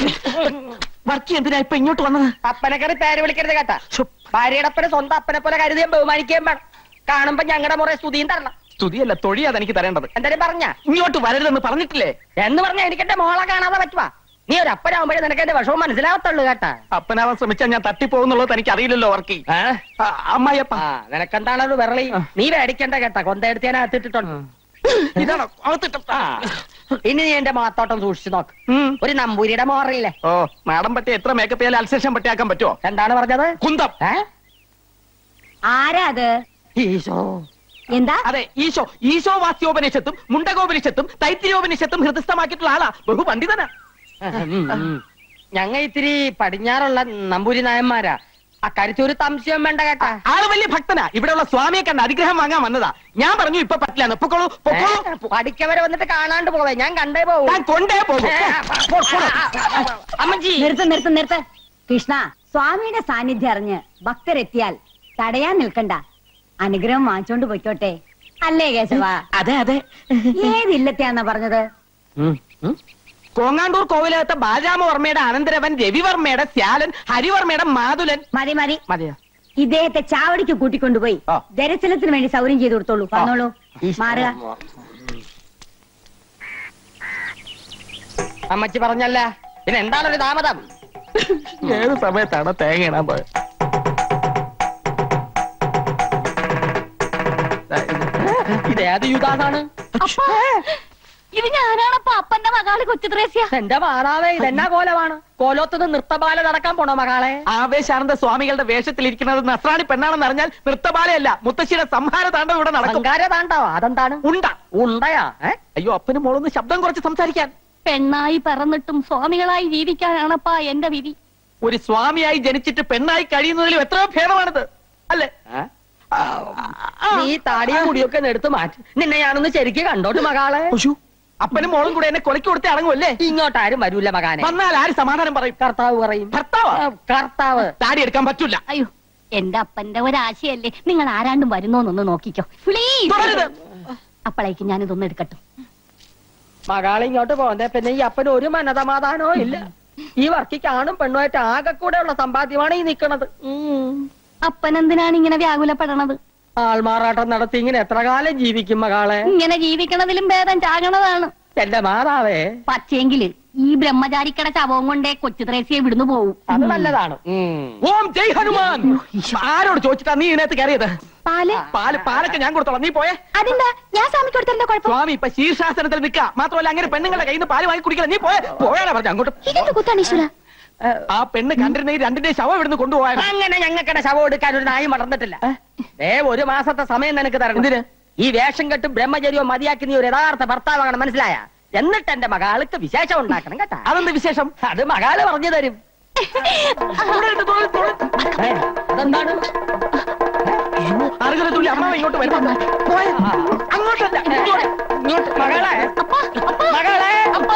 വർക്കി എന്തിനാ ഇപ്പൊ ഇങ്ങോട്ട് വന്നത് അപ്പനെ കയറി പേര് വിളിക്കരുത് കേട്ടാ ശ്ശോ, ഭാര്യയുടെ അപ്പനെ സ്വന്തം അപ്പനെ പോലെ കരുതിയും ബഹുമാനിക്കുകയും വേണം കാണുമ്പോ ഞങ്ങളുടെ മുറേ സ്തുതിയും തരണം സ്തുതിയല്ല തൊഴിയാ എനിക്ക് തരേണ്ടത് എന്തായാലും പറഞ്ഞ ഇങ്ങോട്ട് വരരുതെന്ന് പറഞ്ഞിട്ടില്ലേ എന്ന് പറഞ്ഞ എനിക്ക് എന്റെ മോളെ കാണാതെ പറ്റുവാ നീ ഒരു അപ്പനാവുമ്പോഴേ നിനക്ക് എന്റെ വിഷമം മനസ്സിലാവത്തുള്ളൂ കേട്ടാ അപ്പനാവാൻ ശ്രമിച്ചാൽ ഞാൻ തട്ടിപ്പോകുന്നുള്ളത് തനിക്ക് അറിയില്ലല്ലോ വർക്കി ഏ? ആ, അമ്മായിയപ്പ ആ നിനക്കെന്താണ് ഒരു വിരളി ആ. നീ മേടിക്കണ്ട കേട്ടാ കൊന്തയെടുത്ത് ഞാൻ അകത്തിട്ടിട്ടുണ്ട് ഇതാണോ അകത്തിട്ട ആ ഇനി നീ എന്റെ മാത്തോട്ടം സൂക്ഷിച്ചു നോക്ക് ഉം. ഒരു നമ്പൂരിയുടെ മോറിയില്ലേ ഓ മാഡം പറ്റി എത്ര മേക്കപ്പ് ചെയ്യാൻ അൽസേഷൻ പറ്റിയാക്കാൻ പറ്റുമോ എന്താണ് പറഞ്ഞത് കുന്തം ഏ ആരാ അത് ഈശോ എന്താ അതെ ഈശോ ഈശോ വാസ്യോപനിഷത്തും മുണ്ടകോപനിഷത്തും തൈത്തിരിയോപനിഷത്തും ഹൃദയസ്ഥമാക്കിയിട്ടുള്ള ആളാ ബഹുപണ്ഡിതനാ ഉം, ഉം. ഞങ്ങ ഇത്തിരി പടിഞ്ഞാറുള്ള നമ്പൂരി നായന്മാരാ അക്കാര്യത്തിൽ ഒരു സംശയം വേണ്ട കേട്ടാ ആള് വലിയ ഭക്തനാ ഇവിടെയുള്ള സ്വാമിയെ കണ്ട് അനുഗ്രഹം വാങ്ങാൻ വന്നതാ ഞാൻ പറഞ്ഞു ഇപ്പൊ പറ്റില്ല പൊക്കോളൂ പൊക്കോളൂ ഏ, പഠിക്കവരെ വന്നിട്ട് കാണാണ്ട് പോവേ ഞാൻ കണ്ടേ പോവും ഞാൻ കൊണ്ടേ പോകും ഏ, പോ, പോ, അമ്മജി നിർത്ത് നിർത്ത് നിർത്ത് കൃഷ്ണ സ്വാമിയുടെ സാന്നിധ്യം അറിഞ്ഞ് ഭക്തരെത്തിയാൽ തടയാൻ നിൽക്കണ്ട അനുഗ്രഹം വാങ്ങിച്ചോണ്ട് പൊയ്ക്കോട്ടെ അല്ലേ കേശവ അതെ അതെ ഏതില്ലത്തെയാന്നാ പറഞ്ഞത് കോങ്ങാണ്ടൂർ കോവിലകത്തെ ബാലരാമവർമ്മയുടെ അനന്തരവൻ രവിവർമ്മയുടെ ശ്യാലൻ ഹരിവർമ്മയുടെ മാതുലൻ മതി മതി മതിയോ ഇദ്ദേഹത്തെ ചാവടിക്ക് കൂട്ടിക്കൊണ്ടുപോയി ആ. ദർശനത്തിന് വേണ്ടി സൗകര്യം ചെയ്തു കൊടുത്തോളൂ വന്നോളൂ മാറുക അമ്മച്ചി പറഞ്ഞല്ല പിന്നെ എന്താണ് ഒരു താമതം ഏത് സമയത്താണ് തേങ്ങ ഇടാൻ പോയത് ഇത് ഏത് യുഗാണ് ഇത് ഞാനാണപ്പ അപ്പന്റെ മകള് കൊച്ചുത്രേസ്യ എന്റെ മാതാവേ ഇതെന്നാ കോലമാണ് കോലോത്തുനിന്ന് നൃത്തബാല നടക്കാൻ പോണോ മകളെ ആവേശാനന്ദ സ്വാമികളുടെ വേഷത്തിലിരിക്കുന്നത് നസ്രാണി പെണ്ണാണെന്ന് അറിഞ്ഞാൽ നൃത്തബാലയല്ല മുത്തശ്ശിയുടെ സംഹാര താണ്ഡവം ഇവിടെ നടക്കും അലങ്കാര താണ്ടാവോ അതെന്താണ് ഉണ്ട ഉണ്ടയാ ഏ അയ്യോ അപ്പനും മോളൊന്ന് ശബ്ദം കുറച്ച് സംസാരിക്കാൻ പെണ്ണായി പറന്നിട്ടും സ്വാമികളായി ജീവിക്കാനാണപ്പ എന്റെ വിധി ഒരു സ്വാമിയായി ജനിച്ചിട്ട് പെണ്ണായി കഴിയുന്നതിലും എത്രയോ ഭേദമാണിത് അല്ലേ ആ, ആ, നീ താടിയും മുടിയൊക്കെ ഒന്ന് എടുത്ത് മാറ്റി നിന്നെ ഞാനൊന്ന് ശരിക്ക് കണ്ടോട്ട് മകളെ ഉശു, അപ്പനും മോളും കൂടെ എന്നെ കൊലക്കി കൊടുത്തേ അടങ്ങുമല്ലേ ഇങ്ങോട്ടാരും വരൂല മകാനെ വന്നാൽ ആര് സമാധാനം പറയും കർത്താവ് പറയും ഭർത്താവാ ഏ, കർത്താവ് താടി എടുക്കാൻ പറ്റൂല അയ്യോ എന്റെ അപ്പന്റെ ഒരാശയല്ലേ നിങ്ങൾ ആരാണ്ടും വരുന്നോന്നൊന്ന് നോക്കിക്കോ പ്ലീസ് തുടരുത്. അപ്പോഴേക്ക് ഞാനിതൊന്ന് എടുക്കട്ടെ മകളെ ഇങ്ങോട്ട് പോകുന്നേ പിന്നെ ഈ അപ്പന് ഒരു മനസമാധാനവും ഇല്ല ഈ വർക്കി കാണും പെണ്ണുമായിട്ട് ആകെ കൂടെ ഉള്ള സമ്പാദ്യമാണ് ഈ നിക്കണത് ഉം. അപ്പൻ എന്തിനാണ് ഇങ്ങനെ വ്യാകുലപ്പെടണത് ആൾമാറാട്ടം നടത്തി ഇങ്ങനെ എത്ര കാലം ജീവിക്കും മകളെ ഇങ്ങനെ ജീവിക്കണതിലും ഭേദം ചാകണതാണ് എന്റെ മാതാവേ പക്ഷേങ്കില് ഈ ബ്രഹ്മചാരിക്കട ശവവും കൊണ്ടേ കൊച്ചുത്രേസ്യെ വിടുന്നു പോവും അത് നല്ലതാണ് ഉം. ഓം ജയ് ഹനുമാൻ ആരോട് ചോദിച്ചിട്ടാ നീ ഇതിനകത്ത് കയറിയത് പാല് പാല് പാലൊക്കെ ഞാൻ കൊടുത്തോളാം നീ പോയേ അതെന്താ ഞാൻ സ്വാമിക്ക് കൊടുത്തല്ലോ കുഴപ്പം സ്വാമി ഇപ്പൊ ശീർഷാസനത്തിൽ നിൽക്കുക മാത്രമല്ല അങ്ങനെ പെണ്ണുങ്ങളുടെ കയ്യിൽ നിന്ന് പാല് വാങ്ങി കുടിക്കണം നീ പോയേ പോയാലാ പറഞ്ഞു അങ്ങോട്ട് ഇതെന്ത് കുത്താണ് ഈശ്വര ആ പെണ്ണ് കണ്ടിരുന്ന ഈ രണ്ടിന്റെ ശവം ഇവിടുന്ന് കൊണ്ടുപോയാൽ അങ്ങനെ ഞങ്ങൾക്കിടെ ശവം എടുക്കാൻ ഒരു നായി മറന്നിട്ടില്ല ഏ ഒരു മാസത്തെ സമയം നിനക്ക് തരണം എന്തിന്? ഈ വേഷം കെട്ടും ബ്രഹ്മചര്യവും മതിയാക്കി നീ ഒരു യഥാർത്ഥ ഭർത്താവാകണം മനസ്സിലായ എന്നിട്ട് എന്റെ മകാൾക്ക് വിശേഷം ഉണ്ടാക്കണം കേട്ടാ അതെന്ത് വിശേഷം അത് മകാള് പറഞ്ഞു തരും തുടരുത്, തുടരുത്, തുടരുത്. ഏ, അതെന്താണ് അറുകര തുള്ളി അമ്മ ഇങ്ങോട്ട് വരുമ്പോ പോയെ. അങ്ങോട്ടല്ല ഇങ്ങോട്ട്. ഇങ്ങോട്ട് മകളെ മകളെ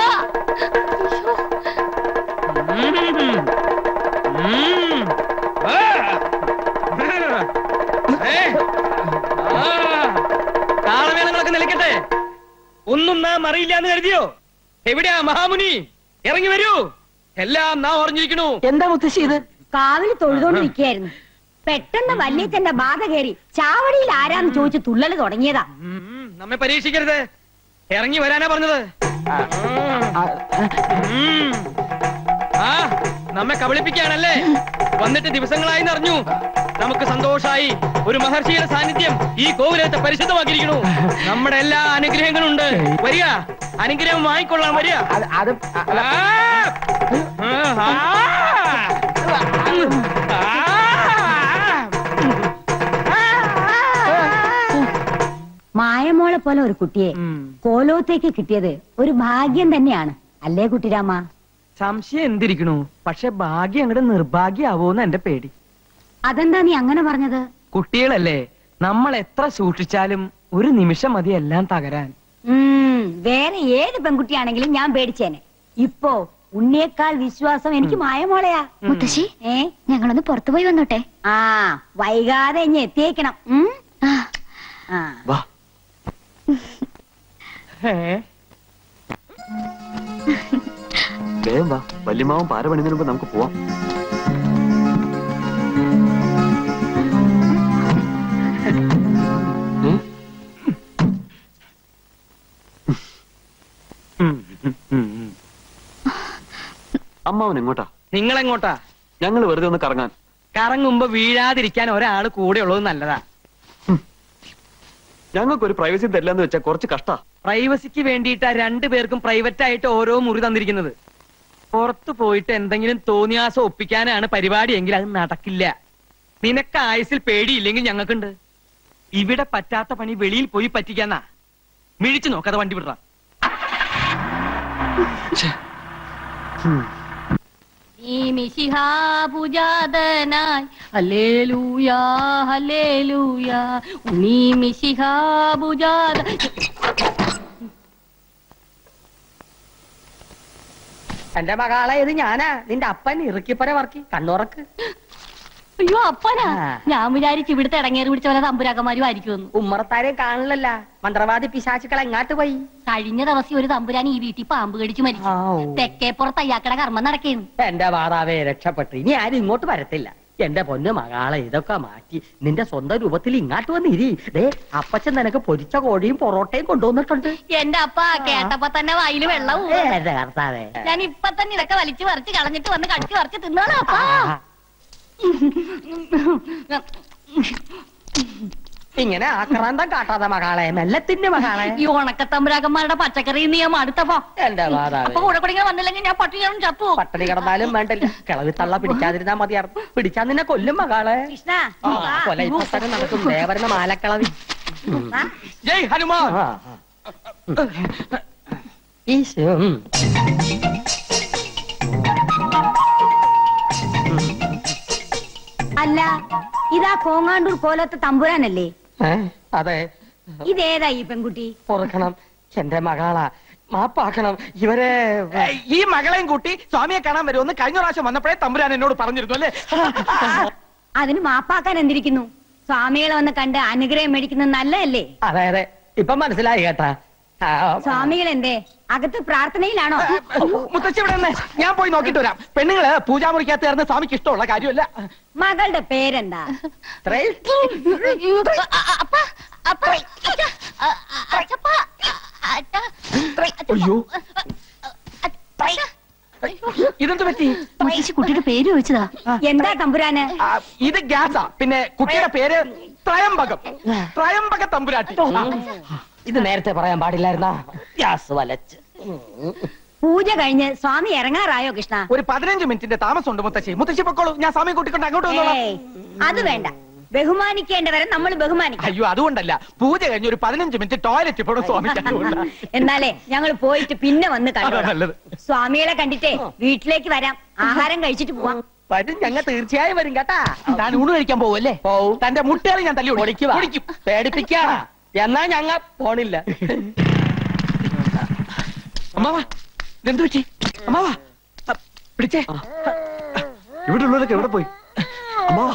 താളമേളങ്ങളൊക്കെ നിലയ്ക്കട്ടെ ഒന്നും നാം അറിയില്ല എന്ന് കരുതിയോ എവിടെയാ മഹാമുനി ഇറങ്ങി വരൂ എല്ലാം നാം അറിഞ്ഞിരിക്കണു എന്താ മുത്തശ്ശി ഇത് കാവിൽ തൊഴുതോണ്ടിരിക്കുകയായിരുന്നു പെട്ടെന്ന് വല്യച്ഛന്റെ ബാധ കയറി ചാവടിയിൽ ആരാന്ന് ചോദിച്ച് തുള്ളല് തുടങ്ങിയതാ ഉം, നമ്മെ പരീക്ഷിക്കരുത് ഇറങ്ങി വരാനാ പറഞ്ഞത് ഉം. ആ നമ്മെ കബളിപ്പിക്കാണല്ലേ വന്നിട്ട് ദിവസങ്ങളായി അറിഞ്ഞു നമുക്ക് സന്തോഷായി ഒരു മഹർഷിയുടെ സാന്നിധ്യം ഈ കോവിലത്തെ പരിശുദ്ധമാക്കിയിരിക്കണു നമ്മുടെ എല്ലാ അനുഗ്രഹങ്ങളും ഉണ്ട് വരിക അനുഗ്രഹം വാങ്ങിക്കൊള്ളാം വരിക അത് അത് ആ! ആ! മായമോളെ പോലെ ഒരു കുട്ടിയെ ഉം. കോലോത്തേക്ക് കിട്ടിയത് ഒരു ഭാഗ്യം തന്നെയാണ് അല്ലേ കുട്ടിരാമ സംശയം എന്തിരിക്കണു പക്ഷെ ഭാഗ്യം അങ്ങോട്ട് നിർഭാഗ്യാവോന്ന് എന്റെ പേടി അതെന്താ നീ അങ്ങനെ പറഞ്ഞത് കുട്ടികളല്ലേ നമ്മൾ എത്ര സൂക്ഷിച്ചാലും ഒരു നിമിഷം മതി എല്ലാം തകരാൻ ഉം, വേറെ ഏത് പെൺകുട്ടിയാണെങ്കിലും ഞാൻ പേടിച്ചേനെ ഇപ്പോ ഉണ്ണിയേക്കാൾ വിശ്വാസം എനിക്ക് മായമോളയാ മുത്തശ്ശി ഏ ഞങ്ങളൊന്ന് പുറത്തുപോയി വന്നോട്ടെ ആ വൈകാതെ ഇനി എത്തിയേക്കണം ഉം? ആ ആ വാ വേഗം വാ വല്യമാവൻ പാര പണിതിന് മുമ്പ് നമുക്ക് പോവാം ഏ? അമ്മാവൻ എങ്ങോട്ടാ നിങ്ങൾ എങ്ങോട്ടാ ഞങ്ങൾ വെറുതെ ഒന്ന് കറങ്ങാൻ കറങ്ങുമ്പോ വീഴാതിരിക്കാൻ ഒരാൾ കൂടെ ഉള്ളത് നല്ലതാ ഞങ്ങൾക്കൊരു പ്രൈവസി തരില്ലെന്ന് വെച്ചാൽ കുറച്ച് കഷ്ടാ പ്രൈവസിക്ക് വേണ്ടിയിട്ടാ രണ്ടുപേർക്കും പ്രൈവറ്റ് ആയിട്ട് ഓരോ മുറി തന്നിരിക്കുന്നത് പുറത്തു പോയിട്ട് എന്തെങ്കിലും തോന്നിയാസം ഒപ്പിക്കാനാണ് പരിപാടിയെങ്കിൽ അത് നടക്കില്ല നിനക്ക് ആയുസിൽ പേടിയില്ലെങ്കിൽ ഞങ്ങൾക്കുണ്ട് ഇവിടെ പറ്റാത്ത പണി വെളിയിൽ പോയി പറ്റിക്കാന്നാ മിഴിച്ചു നോക്കാതെ വണ്ടി വിടറ നീ മിശിഹാപുജാതനായി ഹല്ലേലൂയാ ഹല്ലേലൂയാ നീ മിശിഹാപുജാത എന്റെ മകളെ ഇത് ഞാനാ നിന്റെ അപ്പൻ ഇറുക്കിപ്പര വർക്കി കണ്ണുറക്ക് അയ്യോ അപ്പനാ ആ. ഞാൻ വിചാരിച്ചു ഇവിടുത്തെ ഇടങ്ങേറി പിടിച്ച പോലെ തമ്പുരാക്കന്മാരും ആയിരിക്കുമെന്ന് ഉമ്മറത്താരെ കാണില്ലല്ല മന്ത്രവാദി പിശാചുക്കൾ എങ്ങാട്ട് പോയി കഴിഞ്ഞ ദിവസം ഒരു തമ്പുരാൻ ഈ വീട്ടിൽ പാമ്പ് കടിച്ചു മരിച്ചു ആവൂ. തെക്കേപ്പുറത്ത് അയ്യാക്കട കർമ്മം നടക്കേന്നു എന്റെ മാതാവേ രക്ഷപ്പെട്ടു ഇനി ആരും ഇങ്ങോട്ട് വരത്തില്ല എന്റെ പൊന്ന് മകളെ ഇതൊക്കെ മാറ്റി നിന്റെ സ്വന്തം രൂപത്തിൽ ഇങ്ങാട്ട് വന്നിരി ദേ അപ്പച്ചൻ നിനക്ക് പൊരിച്ച കോഴിയും പൊറോട്ടയും കൊണ്ടുവന്നിട്ടുണ്ട് എന്റെ അപ്പ കേട്ടപ്പോ തന്നെ വായില് വെള്ളവും ഏ, എന്റെ കർത്താവേ ഞാൻ ഇപ്പൊ തന്നെ ഇതൊക്കെ വലിച്ചു പറിച്ച് കളഞ്ഞിട്ട് വന്ന് കടിച്ചു പറിച്ച് തിന്നോളാം അപ്പാ ഇങ്ങനെ ആക്രാന്തം കാട്ടാതെ മകളെ മെല്ലെ തിന്നു മകളെ ഈ ഉണക്കത്തമ്പുരാക്കന്മാരുടെ പച്ചക്കറി നീ അടുത്തപ്പോ എന്റെ മാതാവേ അപ്പൊ കൂടെ കൂടെ ഇങ്ങനെ വന്നില്ലെങ്കിൽ ഞാൻ പട്ടികളും ചത്തു പോകും. പട്ടിണി കിടന്നാലും വേണ്ടില്ല കിളവി തള്ള പിടിക്കാതിരുന്നാ മതിയായിരുന്നു പിടിച്ചാ നിന്നെ കൊല്ലും മകളെ കൃഷ്ണ ആ, കൊല ഇപ്പൊ തന്നെ നടക്കും ദേവരന മാലക്കളവി വാ. ജയ് ഹനുമാൻ ആ, ആ. ഈശോ ഉം. അല്ല ഇതാ കോങ്ങാണ്ടൂർ കോലത്തെ തമ്പുരാനല്ലേ ഏ, അതെ ഇതേതാ ഈ പെൺകുട്ടി പൊറുക്കണം എന്റെ മകളാ മാപ്പാക്കണം ഇവരെ ഈ മകളെയും കൂട്ടി സ്വാമിയെ കാണാൻ വരുമെന്ന് കഴിഞ്ഞ പ്രാവശ്യം വന്നപ്പോഴേ തമ്പുരാൻ എന്നോട് പറഞ്ഞിരുന്നു അല്ലേ അതിന് മാപ്പാക്കാൻ എന്തിരിക്കുന്നു സ്വാമികളെ വന്ന് കണ്ട് അനുഗ്രഹം മേടിക്കുന്നത് നല്ലതല്ലേ അതെ അതെ ഇപ്പൊ മനസ്സിലായി കേട്ടാ ആ, സ്വാമികൾ എന്തേ അകത്ത് പ്രാർത്ഥനയിലാണോ മുത്തച്ഛ ഇവിടെ നിന്ന് ഞാൻ പോയി നോക്കിട്ട് വരാം പെണ്ണുങ്ങള് പൂജാമുറിക്കകത്ത് കയറുന്ന സ്വാമിക്ക് ഇഷ്ടമുള്ള കാര്യമല്ല മകളുടെ പേരെന്താ ഇത്രയും അ- അ- അപ്പ, അപ്പ, അച്ഛ, അ- അ- അച്ഛപ്പ, അച്ഛ, അച്ഛപ്പ, അയ്യോ. അച്ഛ, ഇതെന്ത് പറ്റി മുത്തശ്ശി കുട്ടിയുടെ പേര് ചോദിച്ചതാ എന്താ തമ്പുരാന് ആ, ഇത് ഗ്യാസാ പിന്നെ കുട്ടിയുടെ പേര് ത്രയംബകം ത്രയംബക തമ്പുരാട്ടി ഇത് നേരത്തെ പറയാൻ പാടില്ലായിരുന്നാ ഗ്യാസ് വലച്ച് പൂജ കഴിഞ്ഞ് സ്വാമി ഇറങ്ങാറായോ കൃഷ്ണ ഒരു പതിനഞ്ച് മിനിറ്റിന്റെ താമസമുണ്ട് മുത്തശ്ശി മുത്തശ്ശി പൊക്കോളൂ ഞാൻ സ്വാമിയെ കൂട്ടിക്കൊണ്ട് അങ്ങോട്ട് വന്നോളാം ഏയ് അത് വേണ്ട ബഹുമാനിക്കേണ്ടവരെ നമ്മൾ ബഹുമാനിക്കണം അയ്യോ അതുകൊണ്ടല്ല പൂജ കഴിഞ്ഞ് ഒരു പതിനഞ്ച് മിനിറ്റ് ടോയ്ലറ്റ് പോണു സ്വാമിക്ക് അതുകൊണ്ടാ. എന്നാലേ ഞങ്ങൾ പോയിട്ട് പിന്നെ വന്ന് അതാ കണ്ടോളാം നല്ലത് സ്വാമികളെ കണ്ടിട്ടേ വീട്ടിലേക്ക് വരാം ആഹാരം കഴിച്ചിട്ട് പോവാം വരും ഞങ്ങൾ തീർച്ചയായും വരും കേട്ടാ താൻ ഊണ് കഴിക്കാൻ പോവല്ലേ പോവും. തന്റെ മുട്ടേറി ഞാൻ തല്ലി പൊടിക്കുവാ. പൊടിക്കും പേടിപ്പിക്കാ എന്നാ ഞങ്ങ പോണില്ല അമ്മാവാ ഇതെന്ത് പറ്റി അമ്മാവാ അ, പിടിച്ചേ ഇവിടെ ഉള്ളവരൊക്കെ എവിടെ പോയി അമ്മാവാ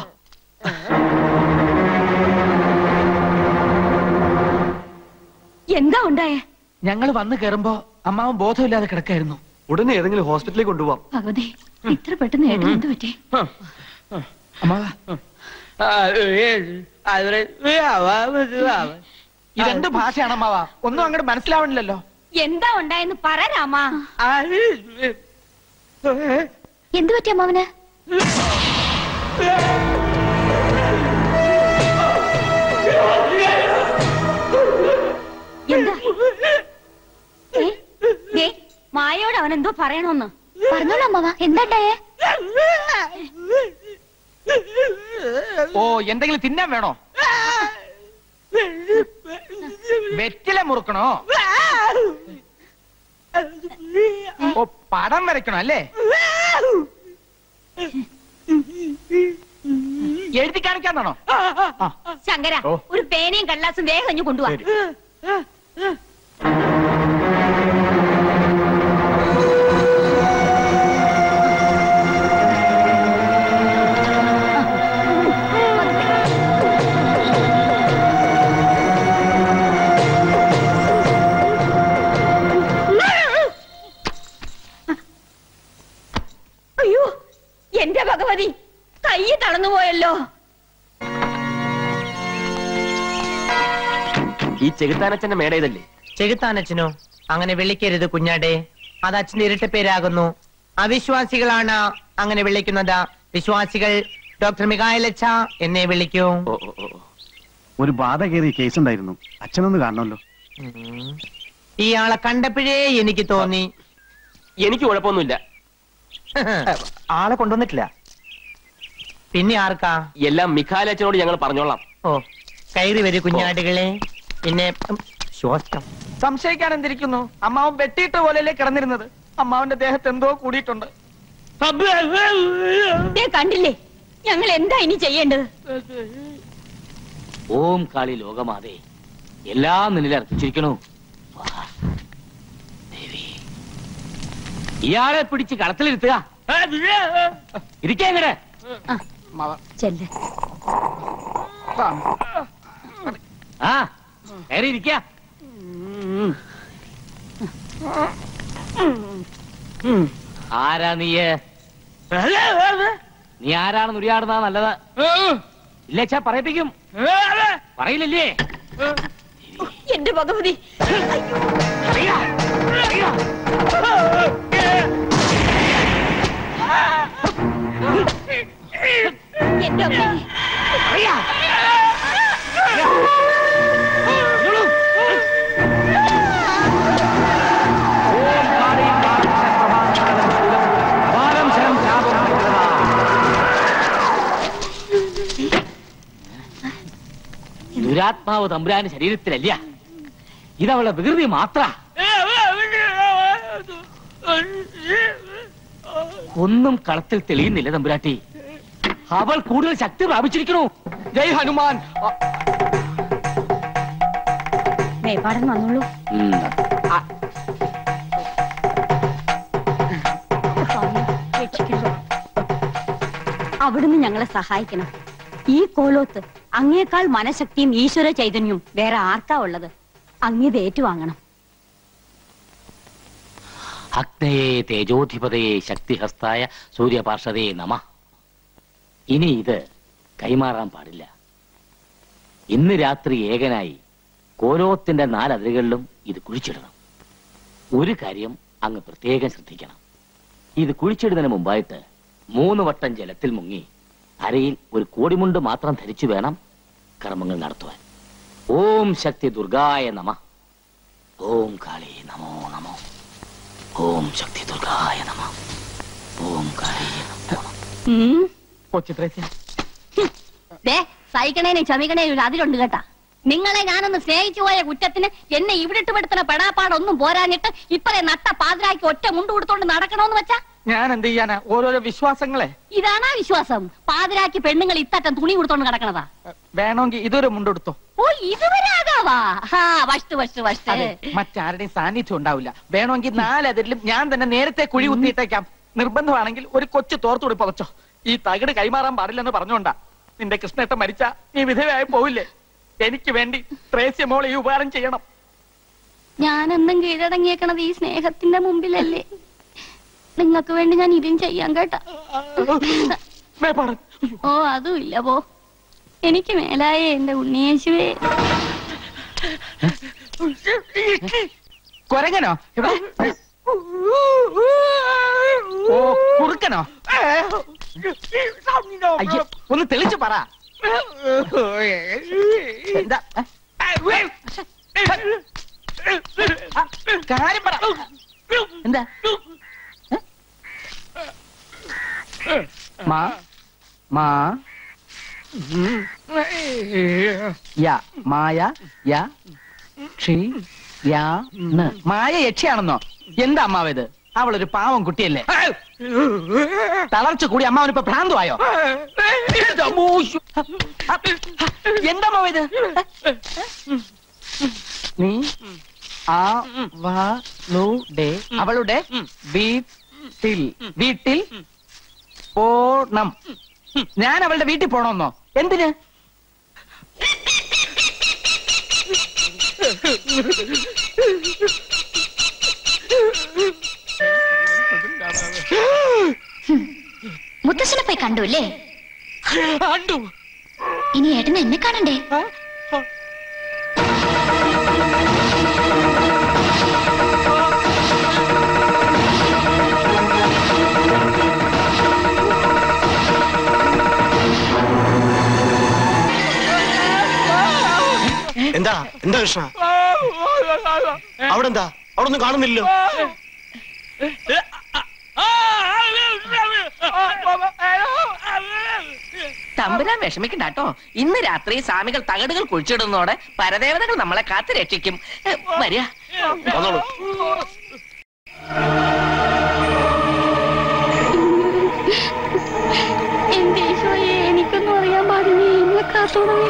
എന്താ ഉണ്ടായേ ഞങ്ങൾ വന്ന് കേറുമ്പോ അമ്മാവൻ ബോധമില്ലാതെ കിടക്കായിരുന്നു ഉടനെ ഏതെങ്കിലും ഹോസ്പിറ്റലിലേക്ക് കൊണ്ടുപോവാം ഭഗവതി ഇത്ര പെട്ടെന്ന് ഏട്ടൻ എന്ത് പറ്റി അമ്മാവാ ഇതെന്ത് ഭാഷയാണ് അമ്മാവാ ഒന്നും അങ്ങോട്ട് മനസ്സിലാവണില്ലല്ലോ എന്താ ഉണ്ടായെന്ന് പറ രാമ എന്ത് പറ്റി അമ്മാവന് എന്താ ഏ? ദേ, മായയോട് അവൻ എന്തോ പറയണോന്ന് പറഞ്ഞോളൂ അമ്മാവ എന്താ ഉണ്ടായേ ഓ എന്തെങ്കിലും തിന്നാൻ വേണോ വെറ്റില മുറുക്കണോ ഓ പടം വരയ്ക്കണോ അല്ലേ എഴുതി കാണിക്കാന്നാണോ ശങ്കര ഓ. ഒരു പേനയും കള്ളാസും വേഗം ഇഞ്ഞു കൊണ്ടുപോവാ ഭഗവതി കൈ തളർന്നു പോയല്ലോ ഈ ചെകുത്താനച്ഛന്റെ മേട ഇതല്ലേ ചെകുത്താനച്ഛനോ അങ്ങനെ വിളിക്കരുത് കുഞ്ഞാടെ അത് അച്ഛന്റെ ഇരട്ട പേരാകുന്നു അവിശ്വാസികളാണ് അങ്ങനെ വിളിക്കുന്നത് വിശ്വാസികൾ ഡോക്ടർ മികായലച്ച എന്നെ വിളിക്കൂ ഓ ഓ ഓ ഒരു ബാധ കയറിയ കേസ് ഉണ്ടായിരുന്നു അച്ഛനൊന്ന് കാണണമല്ലോ ഉം. ഇയാളെ കണ്ടപ്പോഴേ എനിക്ക് തോന്നി എനിക്ക് കുഴപ്പമൊന്നുമില്ല ആളെ കൊണ്ടുവന്നിട്ടില്ല പിന്നെ ആർക്കാ എല്ലാം മിഖാലച്ഛനോട് ഞങ്ങൾ പറഞ്ഞോളാം ഓ കയറി വരൂ കുഞ്ഞാടുകളെ പിന്നെ ഉം, ശ്വാസം സംശയിക്കാൻ എന്തിരിക്കുന്നു അമ്മാവൻ വെട്ടിയിട്ട പോലെയല്ലേ കിടന്നിരുന്നത് അമ്മാവന്റെ ദേഹത്ത് എന്തോ കൂടിയിട്ടുണ്ട് ദേ കണ്ടില്ലേ ഞങ്ങൾ എന്താ ഇനി ചെയ്യേണ്ടത് ഓം കാളി ലോകമാതേ എല്ലാം നിന്നിൽ അർപ്പിച്ചിരിക്കണു വാ. ദേവി ഇയാളെ പിടിച്ച് കളത്തിലിരുത്തുക ഇരിക്കേ ഇങ്ങടെ ചെല്ല് ആ കയറി ഇരിക്ക ആരാ നീയ് നീ ആരാണെന്ന് ഉരിയാടുന്നതാ നല്ലത് ഇല്ലേച്ചാ പറയിപ്പിക്കും പറയില്ലല്ലേ എന്റെ ഭഗവതി എന്റെ അമ്മേ ദുരാത്മാവ് തമ്പുരാന് ശരീരത്തിലല്ല ഇതവളെ വികൃതി മാത്ര ഒന്നും കളത്തിൽ തെളിയുന്നില്ല തമ്പുരാട്ടി അവൾ കൂടുതൽ ശക്തി പ്രാപിച്ചിരിക്കണു ജയ് ഹനുമാൻ മേപ്പാടൻ വന്നോളൂ സ്വാമി, രക്ഷിക്കണം. അവിടുന്ന് ഞങ്ങളെ സഹായിക്കണം ഈ കോലോത്ത് അങ്ങേക്കാൾ മനഃശക്തിയും ഈശ്വര ചൈതന്യവും വേറെ ആർക്കാ ഉള്ളത് അങ്ങേത് ഏറ്റുവാങ്ങണം അഗ്നയെ തേജോധിപതയെ ശക്തിഹസ്തായ സൂര്യപാർഷതയെ നമ ഇനി ഇത് കൈമാറാൻ പാടില്ല ഇന്ന് രാത്രി ഏകനായി കോലോത്തിന്റെ നാലതിരുകളിലും ഇത് കുഴിച്ചിടണം ഒരു കാര്യം അങ്ങ് പ്രത്യേകം ശ്രദ്ധിക്കണം ഇത് കുഴിച്ചിടുന്നതിന് മുമ്പായിട്ട് മൂന്ന് വട്ടം ജലത്തിൽ മുങ്ങി അരയിൽ ഒരു കോടിമുണ്ട് മാത്രം ധരിച്ചു വേണം കർമ്മങ്ങൾ നടത്തുവാൻ ഓം ശക്തി ദുർഗായ നമ ഓം കാളി നമോ നമോ ഓം ശക്തി ദുർഗായ നമ ഓം കാളി നമോ നമഃ. ദേ സഹിക്കണേനും ക്ഷമിക്കണേനും ഒരു അതിലുണ്ട് കേട്ടാ നിങ്ങളെ ഞാനൊന്ന് സ്നേഹിച്ചു പോയ കുറ്റത്തിന് എന്നെ ഇവിടിട്ട് പെടുത്തുന്ന പെടാപ്പാടൊന്നും പോരാഞ്ഞിട്ട് ഇപ്പറേ നട്ട പാതിരാക്കി ഒറ്റ മുണ്ട് കൊടുത്തോണ്ട് നടക്കണോന്ന് വെച്ചാ ഞാൻ എന്ത് ചെയ്യാനാ ഓരോരോ വിശ്വാസങ്ങളെ ഇതാണാ വിശ്വാസം പാതിരാക്കി പെണ്ണുങ്ങൾ ഇത്തറ്റം തുണി കൊടുത്തോണ്ട് നടക്കണതാ വേണമെങ്കിൽ ഇതൊരു മുണ്ടെടുത്തോ ഓ ഇതുവരെ ആകാവാ ഹാ വഷ്ട് വഷ്ട് വഷ്ട് അതെ മറ്റാരുടെയും സാന്നിധ്യം ഉണ്ടാവില്ല വേണമെങ്കിൽ നാലതിരിലും ഞാൻ തന്നെ നേരത്തെ കുഴി കുത്തിയിട്ടേക്കാം നിർബന്ധമാണെങ്കിൽ ഒരു കൊച്ചു തോർത്തുകൂടി പുതച്ചോ ഈ തകിട് കൈമാറാൻ പാടില്ലെന്ന് പറഞ്ഞോണ്ടാ നിന്റെ കൃഷ്ണേട്ടൻ മരിച്ച നീ വിധവയായി പോവില്ലേ എനിക്ക് വേണ്ടി ത്രേസ്യ മോൾ ഈ ഉപകാരം ചെയ്യണം ഞാനെന്നും കീഴടങ്ങിയേക്കണത് ഈ സ്നേഹത്തിന്റെ മുമ്പിലല്ലേ നിങ്ങൾക്ക് വേണ്ടി ഞാൻ ഇതും ചെയ്യാൻ കേട്ടാ മേപ്പാടൻ ഓ അതും ഇല്ല പോ എനിക്ക് മേലായേ എന്റെ ഉണ്ണിയേശുവേ കൊരങ്ങനോ എവിടെ? ഓ കുറുക്കനോ അയ്യേ ഒന്ന് തെളിച്ചു പറ എന്താ ഏ? ആ, കാര്യം പറ എന്താ ഏ? മാ മാ യ മായ യ ക്ഷി യാ ന്. മായ യക്ഷിയാണെന്നോ എന്താ അമ്മാവത് അവളൊരു പാവം കുട്ടിയല്ലേ തളർച്ച കൂടി അമ്മാവനിപ്പോ ഭ്രാന്തമായോ എന്താ അമ്മാവ ഇത് നീ ആ അവളുടെ അവളുടെ വീട്ടിൽ വീട്ടിൽ പോണം ഞാൻ അവളുടെ വീട്ടിൽ പോണമെന്നോ എന്തിന് മുത്തശ്ശനെ പോയി കണ്ടു അല്ലേ കണ്ടു ഇനി ഏട്ടൻ എന്നെ കാണണ്ടേ എന്താ എന്താ കൃഷ്ണ അവിടെ എന്താ അവിടെ ഒന്നും കാണുന്നില്ലല്ലോ തമ്പുരാൻ വിഷമിക്കണ്ട കേട്ടോ ഇന്ന് രാത്രി സ്വാമികൾ തകടുകൾ കുഴിച്ചിടുന്നതോടെ പരദേവതകൾ നമ്മളെ കാത്തു രക്ഷിക്കും ഏ, വരിക വന്നോളൂ എന്റെ ഈശോയെ എനിക്കൊന്നും അറിയാൻ പാടില്ല എന്നെ കാത്തോളമേ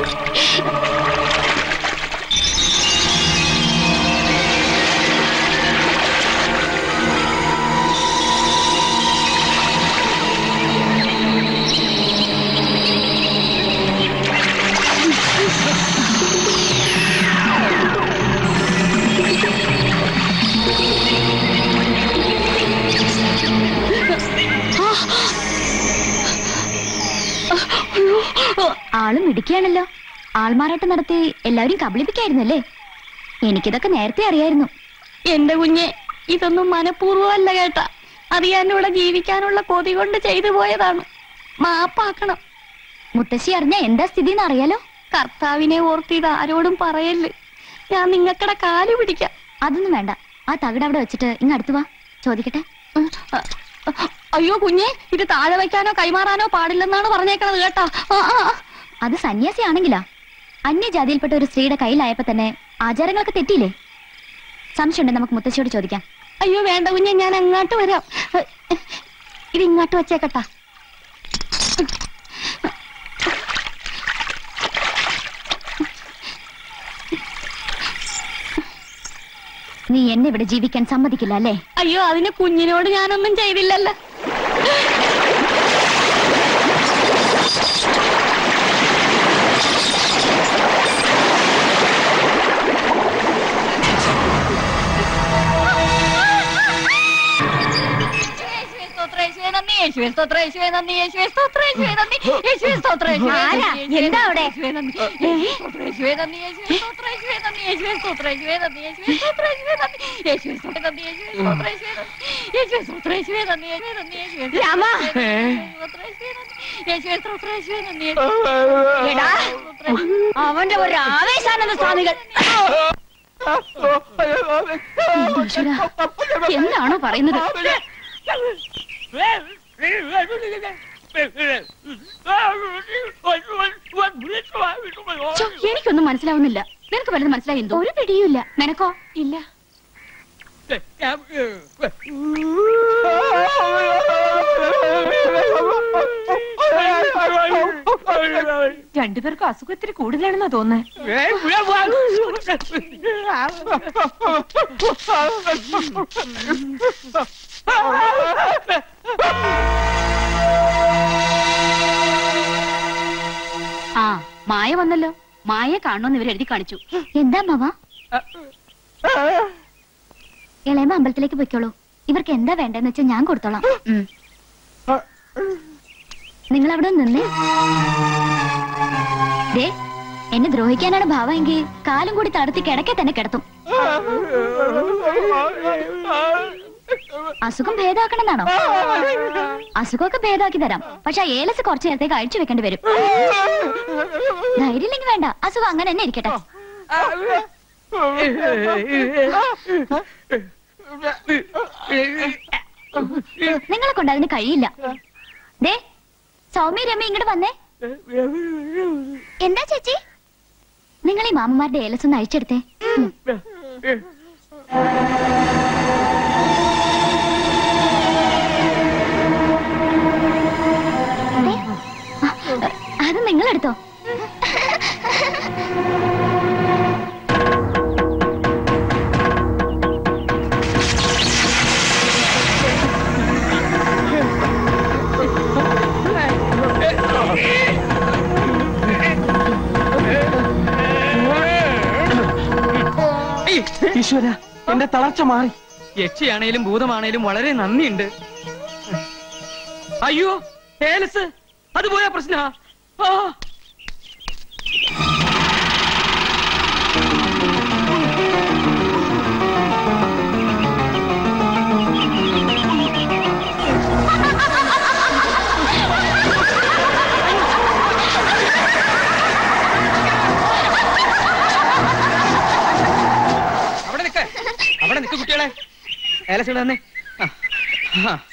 ആളും ഇടിക്കുകയാണല്ലോ ആൾമാറാട്ടം നടത്തി എല്ലാവരും കബളിപ്പിക്കായിരുന്നല്ലേ എനിക്കിതൊക്കെ നേരത്തെ അറിയായിരുന്നു എന്റെ കുഞ്ഞെ ഇതൊന്നും മനഃപൂർവ്വമല്ല കേട്ട അത് ഞാൻ ഇവിടെ ജീവിക്കാനുള്ള കൊതി കൊണ്ട് ചെയ്തു പോയതാണ് മാപ്പാക്കണം മുത്തശ്ശി അറിഞ്ഞ എന്താ സ്ഥിതി എന്ന് അറിയാലോ കർത്താവിനെ ഓർത്ത് ഇത് ആരോടും പറയല്ലേ ഞാൻ നിങ്ങക്കടെ കാല് പിടിക്കാം അതൊന്നും വേണ്ട ആ തകിട് അവിടെ വെച്ചിട്ട് ഇങ്ങ് അടുത്ത് വാ ചോദിക്കട്ടെ അയ്യോ കുഞ്ഞെ ഇത് താഴെ വയ്ക്കാനോ കൈമാറാനോ പാടില്ലെന്നാണ് പറഞ്ഞേക്കണത് കേട്ടാ ആ, ആ, ആ. അത് സന്യാസി ആണെങ്കിലാ അന്യജാതിയിൽപ്പെട്ട ഒരു സ്ത്രീയുടെ കയ്യിലായപ്പോ തന്നെ ആചാരങ്ങളൊക്കെ തെറ്റിയില്ലേ സംശയമുണ്ട് നമുക്ക് മുത്തശ്ശിയോട് ചോദിക്കാം അയ്യോ വേണ്ട കുഞ്ഞെ ഞാൻ അങ്ങോട്ട് വരാം ഇത് ഇങ്ങോട്ട് വെച്ചേക്കട്ടാ നീ എന്നെ ഇവിടെ ജീവിക്കാൻ സമ്മതിക്കില്ല അല്ലേ അയ്യോ അതിന് കുഞ്ഞിനോട് ഞാനൊന്നും ചെയ്തില്ലല്ലോ ആരാ? എന്താ അവിടെ? രാമ. എടാ, അവന്റെ ഒരു ആവേശാനന്ദ സ്വാമികൾ ഈശ്വരാ, എന്താണോ പറയുന്നത് ഛോ, എനിക്കൊന്നും മനസ്സിലാവുന്നില്ല നിനക്ക് വല്ലതും മനസ്സിലായി ഒരു പിടിയുമില്ല നിനക്കോ ഇല്ല രണ്ടുപേർക്കും അസുഖം ഇത്തിരി കൂടുതലാണെന്നാ തോന്നുന്നത് ആ മായ വന്നല്ലോ മായയെ കാണണമെന്ന് ഇവർ എഴുതി കാണിച്ചു എന്താ മാവ ഇളയമ്മ അമ്പലത്തിലേക്ക് പൊയ്ക്കോളൂ ഇവർക്ക് എന്താ വേണ്ടെന്ന് വെച്ചാൽ ഞാൻ കൊടുത്തോളാം ഉം. നിങ്ങൾ അവിടെ ഒന്ന് നിന്നേ ദേ എന്നെ ദ്രോഹിക്കാനാണ് ഭാവമെങ്കിൽ കാലും കൂടി തടത്തി കിടക്കെ തന്നെ കിടത്തും അസുഖം ഭേദമാക്കണമെന്നാണോ അസുഖമൊക്കെ ഭേദമാക്കി തരാം പക്ഷെ ആ ഏലസ് കുറച്ചു നേരത്തേക്ക് അഴിച്ചു വെക്കേണ്ടി വരും ധൈര്യമില്ലെങ്കിൽ വേണ്ട അസുഖം അങ്ങനെ തന്നെ ഇരിക്കട്ടെ നിങ്ങളെ കൊണ്ട് അതിന് കഴിയില്ല ദേ സൗമ്യ രമ്യ ഇങ്ങോട്ട് വന്നേ എന്താ ചേച്ചി നിങ്ങൾ ഈ മാമന്മാരുടെ ഏലസ് ഒന്ന് അഴിച്ചെടുത്തേ ഉം. ദേ, ആ, അത് നിങ്ങളെടുത്തോ ഈശ്വര എന്റെ തളർച്ച മാറി യക്ഷിയാണേലും ഭൂതമാണേലും വളരെ നന്ദിയുണ്ട് അയ്യോ ഏലസ് അത് പോയാ പ്രശ്ന അവിടെ നിക്ക അവിടെ നിക്ക് കുട്ടികളെ ഏലസ് ഇവിടെ തന്നെ ആ ആ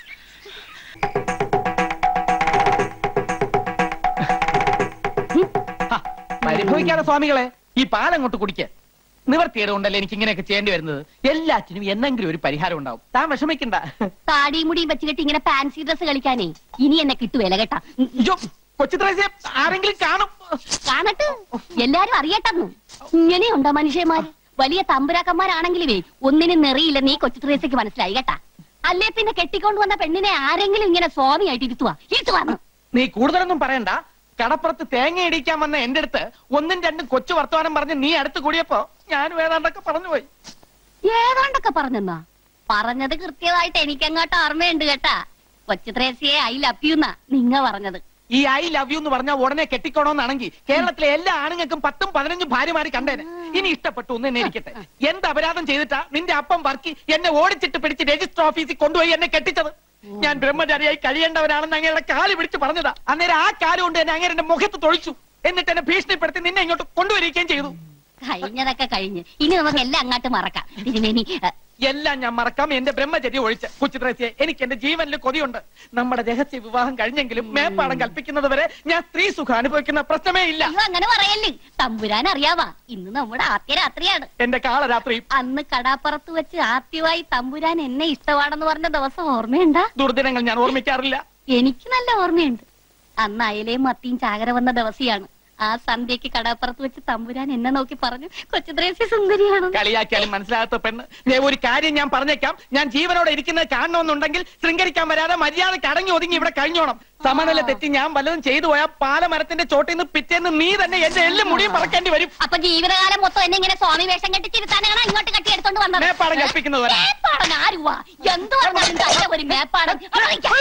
പരിഭവിക്കാതെ സ്വാമികളെ ഈ പാലങ്ങോട്ട് കുടിക്ക നിവർത്തിയത് കൊണ്ടല്ലേ എനിക്ക് ഇങ്ങനെയൊക്കെ ചെയ്യേണ്ടി വരുന്നത് എല്ലാറ്റിനും എന്നെങ്കിലും ഒരു പരിഹാരം ഉണ്ടാവും താൻ വിഷമിക്കണ്ട താടിയും മുടിയും വെച്ച് കെട്ടി ഇങ്ങനെ ഫാൻസി ഡ്രസ് കളിക്കാനേ ഇനി എന്നെ കിട്ടുവേല കേട്ടാ അയ്യോ കൊച്ചു ത്രേസ്യ ആരെങ്കിലും കാണും കാണട്ടെ എല്ലാരും അറിയട്ടെന്നു ഇങ്ങനെയുണ്ടോ മനുഷ്യന്മാര് വലിയ തമ്പുരാക്കന്മാരാണെങ്കിലുമേ ഒന്നിനും നെറിയില്ല നീ കൊച്ചു ത്രേസ്യക്ക് മനസ്സിലായി കേട്ടാ അല്ലേ പിന്നെ കെട്ടിക്കൊണ്ട് വന്ന പെണ്ണിനെ ആരെങ്കിലും ഇങ്ങനെ സ്വാമിയായിട്ട് ഇരുത്തുവാ ഇരുത്തുവാന്ന് നീ കൂടുതലൊന്നും പറയണ്ട കടപ്പുറത്ത് തേങ്ങ ഇടിക്കാൻ വന്ന എന്റെ അടുത്ത് ഒന്നും രണ്ടും കൊച്ചു വർത്തമാനം പറഞ്ഞ് നീ അടുത്ത് കൂടിയപ്പോ ഞാൻ വേദാണ്ടൊക്കെ പറഞ്ഞുപോയി ഏതാണ്ടൊക്കെ പറഞ്ഞെന്നാ പറഞ്ഞത് കൃത്യമായിട്ട് എനിക്കങ്ങോട്ട് ഓർമ്മയുണ്ട് കേട്ടാ കൊച്ചു ത്രേസ്യയെ ഐ ലവ് യു എന്നാ നിങ്ങ പറഞ്ഞത് ഈ ഐ ലവ് യു എന്ന് പറഞ്ഞാൽ ഉടനെ കെട്ടിക്കോണോന്നാണെങ്കിൽ കേരളത്തിലെ എല്ലാ ആണുങ്ങൾക്കും പത്തും പതിനഞ്ചും ഭാര്യമാര് കണ്ടേനെ ഇനി ഇഷ്ടപ്പെട്ടു ഒന്ന് എന്നെ ഇരിക്കട്ടെ എന്ത് അപരാധം ചെയ്തിട്ടാ നിന്റെ അപ്പം വർക്കി എന്നെ ഓടിച്ചിട്ട് പിടിച്ച് രജിസ്റ്റർ ഓഫീസിൽ കൊണ്ടുപോയി എന്നെ കെട്ടിച്ചത് ഞാൻ ബ്രഹ്മചാരിയായി കഴിയേണ്ടവനാണെന്ന് അങ്ങയുടെ കാല് പിടിച്ച് പറഞ്ഞതാ അന്നേരം ആ കാല് കൊണ്ട് എന്നെ അങ്ങനെ എന്റെ മുഖത്ത് തൊഴിച്ചു എന്നിട്ട് എന്നെ ഭീഷണിപ്പെടുത്തി നിന്നെ ഇങ്ങോട്ട് കൊണ്ടുവരികയും ചെയ്തു കഴിഞ്ഞതൊക്കെ കഴിഞ്ഞ് ഇനി നമുക്ക് എല്ലാം അങ്ങോട്ട് മറക്കാം തിരുമേനി അഹ്, എല്ലാം ഞാൻ മറക്കാം എന്റെ ബ്രഹ്മചര്യ ഒഴിച്ച് കൊച്ചുത്രേസ്യെ എനിക്ക് എന്റെ ജീവനിൽ കൊതിയുണ്ട് നമ്മുടെ രഹസ്യ വിവാഹം കഴിഞ്ഞെങ്കിലും മേപ്പാടം കൽപ്പിക്കുന്നത് വരെ ഞാൻ സ്ത്രീ സുഖം അനുഭവിക്കുന്ന പ്രശ്നമേ ഇല്ല അയ്യോ അങ്ങനെ പറയല്ലേ തമ്പുരാൻ അറിയാവാ ഇന്ന് നമ്മുടെ ആദ്യ രാത്രിയാണ് എന്റെ കാളരാത്രി അന്ന് കടാപ്പുറത്ത് വെച്ച് ആദ്യമായി തമ്പുരാൻ എന്നെ ഇഷ്ടമാണെന്ന് പറഞ്ഞ ദിവസം ഓർമ്മയുണ്ടാ ദുർദിനങ്ങൾ ഞാൻ ഓർമ്മിക്കാറില്ല എനിക്ക് നല്ല ഓർമ്മയുണ്ട് അന്ന് അയലയും മത്തിയും ചാകര വന്ന ദിവസിയാണ് ആ സന്ധ്യക്ക് കടാപ്പുറത്ത് വെച്ച് തമ്പുരാൻ എന്നെ നോക്കി പറഞ്ഞു കൊച്ചുദ്രേസ്യ സുന്ദരിയാണ് കളിയാക്കിയാലും മനസ്സിലാകാത്ത പെണ്ണ് ദേ ഒരു കാര്യം ഞാൻ പറഞ്ഞേക്കാം ഞാൻ ജീവനോടെ ഇരിക്കുന്നത് കാണണമെന്നുണ്ടെങ്കിൽ ശൃംഗരിക്കാൻ വരാതെ മര്യാദയ്ക്ക് അടങ്ങി ഒതുങ്ങി ഇവിടെ കഴിഞ്ഞോണം സമനില തെറ്റി ഞാൻ വല്ലതും ചെയ്തു പോയാൽ പാലമരത്തിന്റെ ചോട്ടിൽ നിന്ന് പിറ്റേന്ന് നീ തന്നെ എന്റെ എല്ലും മുടിയും പറക്കേണ്ടി വരും അപ്പൊ ജീവിതകാലം മൊത്തം എന്നെ ഇങ്ങനെ സ്വാമി വേഷം കെട്ടിച്ചിരുത്താനാണ് ഇങ്ങോട്ട് കെട്ടിയെടുത്തോണ്ട് വന്നത് മേപ്പാടം കൽപ്പിക്കുന്നത് വരെ. മേപ്പാടൻ ആരുവാ എന്ത് പറഞ്ഞാലും തന്റെ ഒരു മേപ്പാടൻ അവിടെ നിൽക്ക.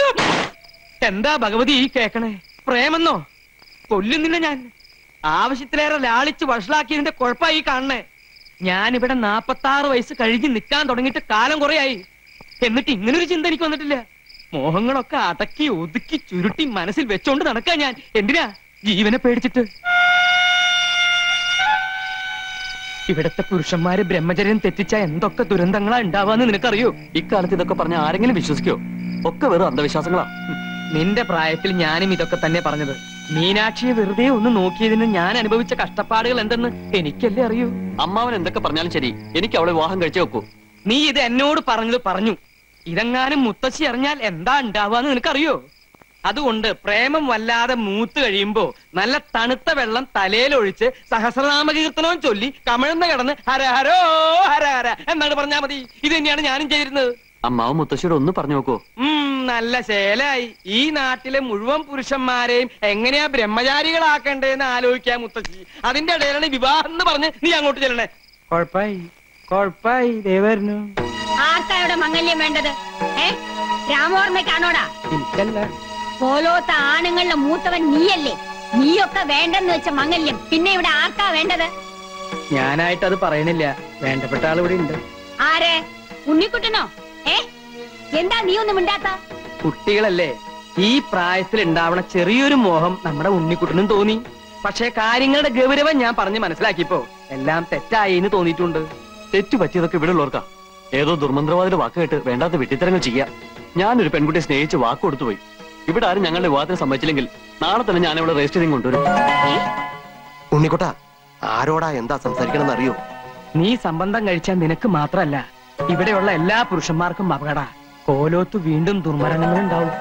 എന്താ ഭഗവതി ഈ കേക്കണേ പ്രേമെന്നോ കൊല്ലുന്നില്ല ഞാൻ ആവശ്യത്തിലേറെ ലാളിച്ച് വഷളാക്കിയതിന്റെ കുഴപ്പമായി ഈ കാണണേ ഞാനിവിടെ നാപ്പത്തി ആറ് വയസ്സ് കഴിഞ്ഞ് നിൽക്കാൻ തുടങ്ങിയിട്ട് കാലം കുറയായി എന്നിട്ട് ഇങ്ങനൊരു ചിന്ത എനിക്ക് വന്നിട്ടില്ല മോഹങ്ങളൊക്കെ അടക്കി ഒതുക്കി ചുരുട്ടി മനസ്സിൽ വെച്ചോണ്ട് നടക്കാ ഞാൻ എന്തിനാ ജീവനെ പേടിച്ചിട്ട് ഇവിടത്തെ പുരുഷന്മാര് ബ്രഹ്മചര്യം തെറ്റിച്ച എന്തൊക്കെ ദുരന്തങ്ങളാ ഉണ്ടാവാന്ന് നിനക്കറിയോ ഇക്കാലത്ത് ഇതൊക്കെ പറഞ്ഞ ആരെങ്കിലും വിശ്വസിക്കോ ഒക്കെ വെറും അന്ധവിശ്വാസങ്ങളാ നിന്റെ പ്രായത്തിൽ ഞാനും ഇതൊക്കെ തന്നെ പറഞ്ഞത് മീനാക്ഷിയെ വെറുതെ ഒന്ന് നോക്കിയതിന് ഞാൻ അനുഭവിച്ച കഷ്ടപ്പാടുകൾ എന്തെന്ന് എനിക്കല്ലേ അറിയൂ അമ്മാവൻ എന്തൊക്കെ പറഞ്ഞാലും ശരി എനിക്ക് അവളെ വിവാഹം കഴിച്ചേ വെക്കൂ നീ ഇത് എന്നോട് പറഞ്ഞത് പറഞ്ഞു ഇതെങ്ങാനും മുത്തശ്ശി അറിഞ്ഞാൽ എന്താ ഉണ്ടാവാന്ന് നിനക്കറിയോ അതുകൊണ്ട് പ്രേമം വല്ലാതെ മൂത്ത് കഴിയുമ്പോ നല്ല തണുത്ത വെള്ളം തലയിലൊഴിച്ച് സഹസ്രനാമ കീർത്തനവും ചൊല്ലി കമിഴ്ന്ന് കിടന്ന് ഹര ഹരോ ഹര ഹര എന്നാണ് പറഞ്ഞാ മതി ഇത് തന്നെയാണ് ഞാനും ചെയ്തിരുന്നത് അമ്മാവൻ മുത്തശ്ശിയോട് ഒന്ന് പറഞ്ഞു നോക്കൂ ഉം നല്ല ശേലായി ഈ നാട്ടിലെ മുഴുവൻ പുരുഷന്മാരെയും എങ്ങനെയാ ബ്രഹ്മചാരികളാക്കണ്ടേന്ന് ആലോചിക്കാൻ മുത്തശ്ശി അതിന്റെ ഇടയിലാണ് ഈ വിവാഹം എന്ന് പറഞ്ഞ് നീ അങ്ങോട്ട് ചെല്ലണേ കൊഴപ്പായി കൊഴപ്പായി ദേവരുന്നു ആർക്കാ ഇവിടെ മംഗല്യം വേണ്ടത് ഏ രാമോർമ്മയ്ക്കാണോടാ എനിക്കല്ല പോലോത്ത ആണുങ്ങളുടെ മൂത്തവൻ നീയല്ലേ നീയൊക്കെ വേണ്ടെന്ന് വെച്ച മംഗല്യം പിന്നെ ഇവിടെ ആർക്കാ വേണ്ടത് ഞാനായിട്ട് അത് പറയണില്ല വേണ്ടപ്പെട്ട ആൾ ഇവിടെ ഉണ്ട് ആരെ ഉണ്ണിക്കുട്ടനോ ഏ എന്താ നീ ഒന്നും മിണ്ടാത്ത കുട്ടികളല്ലേ ഈ പ്രായത്തിൽ ഉണ്ടാവണ ചെറിയൊരു മോഹം നമ്മുടെ ഉണ്ണിക്കുട്ടനും തോന്നി പക്ഷേ കാര്യങ്ങളുടെ ഗൗരവം ഞാൻ പറഞ്ഞ് മനസ്സിലാക്കിയപ്പോ എല്ലാം തെറ്റായി എന്ന് തോന്നിയിട്ടുണ്ട് തെറ്റു പറ്റിയതൊക്കെ ഇവിടെ ഉള്ളവർക്കാ ഏതോ ദുർമന്ത്രവാദിയുടെ വാക്ക് കേട്ട് വേണ്ടാത്ത വെട്ടിത്തരങ്ങൾ ചെയ്യാ ഞാനൊരു പെൺകുട്ടിയെ സ്നേഹിച്ച് വാക്ക് കൊടുത്തു പോയി ഇവിടെ ആരും ഞങ്ങളുടെ വിവാഹത്തിന് സമ്മതിച്ചില്ലെങ്കിൽ നാളെ തന്നെ ഞാൻ ഇവിടെ രജിസ്റ്റർ ചെയ്ത് കൊണ്ടുവരും ഉണ്ണിക്കുട്ട ആരോടാ എന്താ സംസാരിക്കണമെന്ന് അറിയോ നീ സംബന്ധം കഴിച്ചാൽ നിനക്ക് മാത്രല്ല ഇവിടെയുള്ള എല്ലാ പുരുഷന്മാർക്കും അപകട കോലോത്ത് വീണ്ടും ദുർമരണങ്ങൾ ഉണ്ടാവും